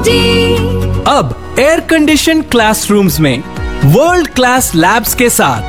मोदी अब air condition classrooms में world class labs के साथ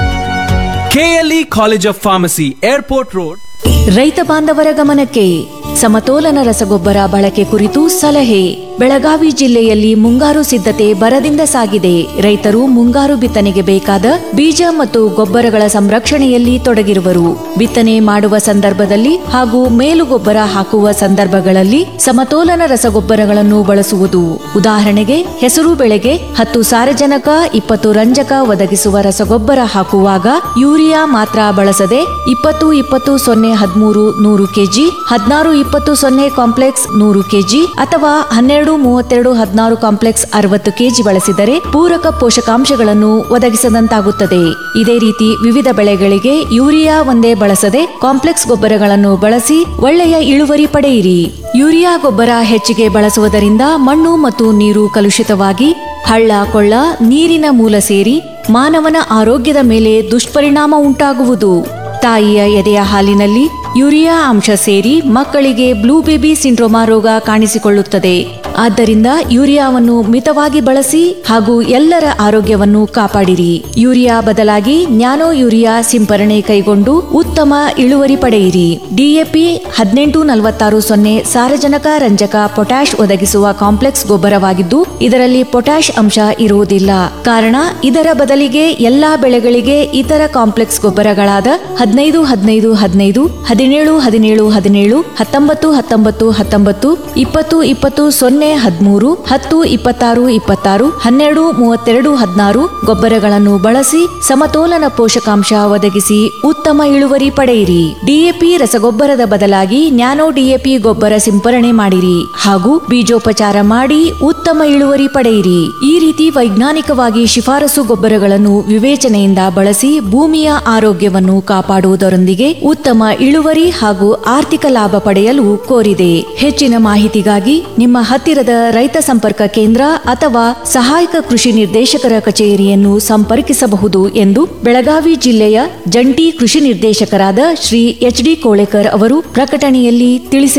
KLE College of Pharmacy airport road ರೈತ ಬಾಂಧವರ ಗಮನಕ್ಕೆ ಸಮತೋಲನ ರಸಗೊಬ್ಬರ ಬಳಕೆ ಕುರಿತು ಸಲಹೆ ಬೆಳಗಾವಿ ಜಿಲ್ಲೆಯಲ್ಲಿ ಮುಂಗಾರು ಸಿದ್ಧತೆ ಬರದಿಂದ ಸಾಗಿದೆ ರೈತರು ಮುಂಗಾರು ಬಿತ್ತನೆಗೆ ಬೇಕಾದ ಬೀಜ ಮತ್ತು ಗೊಬ್ಬರಗಳ ಸಂರಕ್ಷಣೆಯಲ್ಲಿ ತೊಡಗಿರುವರು ಬಿತ್ತನೆ ಮಾಡುವ ಸಂದರ್ಭದಲ್ಲಿ ಹಾಗೂ ಮೇಲುಗೊಬ್ಬರ ಹಾಕುವ ಸಂದರ್ಭಗಳಲ್ಲಿ ಸಮತೋಲನ ರಸಗೊಬ್ಬರಗಳನ್ನು ಬಳಸುವುದು ಉದಾಹರಣೆಗೆ ಹೆಸರು ಬೆಳೆಗೆ ಹತ್ತು ಸಾರಜನಕ ಇಪ್ಪತ್ತು ರಂಜಕ ಒದಗಿಸುವ ರಸಗೊಬ್ಬರ ಹಾಕುವಾಗ ಯೂರಿಯಾ ಮಾತ್ರ ಬಳಸದೆ ಇಪ್ಪತ್ತು ಇಪ್ಪತ್ತು ಸೊನ್ನೆ ಹದಿಮೂರು ನೂರು ಕೆಜಿ ಹದಿನಾರು ಇಪ್ಪತ್ತು ಸೊನ್ನೆ ಕಾಂಪ್ಲೆಕ್ಸ್ ನೂರು ಕೆಜಿ ಅಥವಾ ಹನ್ನೆರಡು ಮೂವತ್ತೆರಡು ಹದಿನಾರು ಕಾಂಪ್ಲೆಕ್ಸ್ ಅರವತ್ತು ಕೆಜಿ ಬಳಸಿದರೆ ಪೂರಕ ಪೋಷಕಾಂಶಗಳನ್ನು ಒದಗಿಸದಂತಾಗುತ್ತದೆ ಇದೇ ರೀತಿ ವಿವಿಧ ಬೆಳೆಗಳಿಗೆ ಯೂರಿಯಾ ಒಂದೇ ಬಳಸದೆ ಕಾಂಪ್ಲೆಕ್ಸ್ ಗೊಬ್ಬರಗಳನ್ನು ಬಳಸಿ ಒಳ್ಳೆಯ ಇಳುವರಿ ಪಡೆಯಿರಿ ಯೂರಿಯಾ ಗೊಬ್ಬರ ಹೆಚ್ಚಿಗೆ ಬಳಸುವುದರಿಂದ ಮಣ್ಣು ಮತ್ತು ನೀರು ಕಲುಷಿತವಾಗಿ ಹಳ್ಳ ಕೊಳ್ಳ ನೀರಿನ ಮೂಲ ಸೇರಿ ಮಾನವನ ಆರೋಗ್ಯದ ಮೇಲೆ ದುಷ್ಪರಿಣಾಮ ಉಂಟಾಗುವುದು ತಾಯಿಯ ಎದೆಯ ಹಾಲಿನಲ್ಲಿ ಯೂರಿಯಾ ಅಂಶ ಸೇರಿ ಮಕ್ಕಳಿಗೆ ಬ್ಲೂ ಬೇಬಿ ಸಿಂಡ್ರೋಮಾ ರೋಗ ಕಾಣಿಸಿಕೊಳ್ಳುತ್ತದೆ ಆದ್ದರಿಂದ ಯೂರಿಯಾವನ್ನು ಮಿತವಾಗಿ ಬಳಸಿ ಹಾಗೂ ಎಲ್ಲರ ಆರೋಗ್ಯವನ್ನು ಕಾಪಾಡಿರಿ ಯೂರಿಯಾ ಬದಲಾಗಿ ನ್ಯಾನೋ ಯೂರಿಯಾ ಸಿಂಪರಣೆ ಕೈಗೊಂಡು ಉತ್ತಮ ಇಳುವರಿ ಪಡೆಯಿರಿ ಡಿಎಪಿ ಹದಿನೆಂಟು ನಲವತ್ತಾರು ಸೊನ್ನೆ ಸಾರಜನಕ ರಂಜಕ ಪೊಟ್ಯಾಶ್ ಒದಗಿಸುವ ಕಾಂಪ್ಲೆಕ್ಸ್ ಗೊಬ್ಬರವಾಗಿದ್ದು ಇದರಲ್ಲಿ ಪೊಟ್ಯಾಶ್ ಅಂಶ ಇರುವುದಿಲ್ಲ ಕಾರಣ ಇದರ ಬದಲಿಗೆ ಎಲ್ಲಾ ಬೆಳೆಗಳಿಗೆ ಇತರ ಕಾಂಪ್ಲೆಕ್ಸ್ ಗೊಬ್ಬರಗಳಾದ ಹದಿನೈದು ಹದಿನೈದು ಹದಿನೈದು ಹದಿನೇಳು ಹದಿನೇಳು ಹದಿನೇಳು ಹತ್ತೊಂಬತ್ತು ಹತ್ತೊಂಬತ್ತು ಹತ್ತೊಂಬತ್ತು ಇಪ್ಪತ್ತು ಇಪ್ಪತ್ತು ಸೊನ್ನೆ ಹದಿಮೂರು ಹತ್ತು ಇಪ್ಪತ್ತಾರು ಇಪ್ಪತ್ತಾರು ಹನ್ನೆರಡು ಮೂವತ್ತೆರಡು ಹದಿನಾರು ಗೊಬ್ಬರಗಳನ್ನು ಬಳಸಿ ಸಮತೋಲನ ಪೋಷಕಾಂಶ ಒದಗಿಸಿ ಉತ್ತಮ ಇಳುವರಿ ಪಡೆಯಿರಿ ಡಿಎಪಿ ರಸಗೊಬ್ಬರದ ಬದಲಾಗಿ ನ್ಯಾನೋ ಡಿಎಪಿ ಗೊಬ್ಬರ ಸಿಂಪರಣೆ ಮಾಡಿರಿ ಹಾಗೂ ಬೀಜೋಪಚಾರ ಮಾಡಿ ಉತ್ತಮ ಇಳುವರಿ ಪಡೆಯಿರಿ ಈ ರೀತಿ ವೈಜ್ಞಾನಿಕವಾಗಿ ಶಿಫಾರಸು ಗೊಬ್ಬರಗಳನ್ನು ವಿವೇಚನೆಯಿಂದ ಬಳಸಿ ಭೂಮಿಯ ಆರೋಗ್ಯವನ್ನು ಕಾಪಾಡುವುದರೊಂದಿಗೆ ಉತ್ತಮ ಇಳುವರಿ ಹಾಗೂ ಆರ್ಥಿಕ ಲಾಭ ಪಡೆಯಲು ಕೋರಿದೆ ಹೆಚ್ಚಿನ ಮಾಹಿತಿಗಾಗಿ ನಿಮ್ಮ ಹತ್ತಿರದ ರೈತ ಸಂಪರ್ಕ ಕೇಂದ್ರ ಅಥವಾ ಸಹಾಯಕ ಕೃಷಿ ನಿರ್ದೇಶಕರ ಕಚೇರಿಯನ್ನು ಸಂಪರ್ಕಿಸಬಹುದು ಎಂದು ಬೆಳಗಾವಿ ಜಿಲ್ಲೆಯ ಜಂಟಿ ಕೃಷಿ ನಿರ್ದೇಶಕರಾದ ಶ್ರೀ ಎಚ್ ಡಿ ಕೋಳೆಕರ್ ಅವರು ಪ್ರಕಟಣೆಯಲ್ಲಿ ತಿಳಿಸಿದ್ದಾರೆ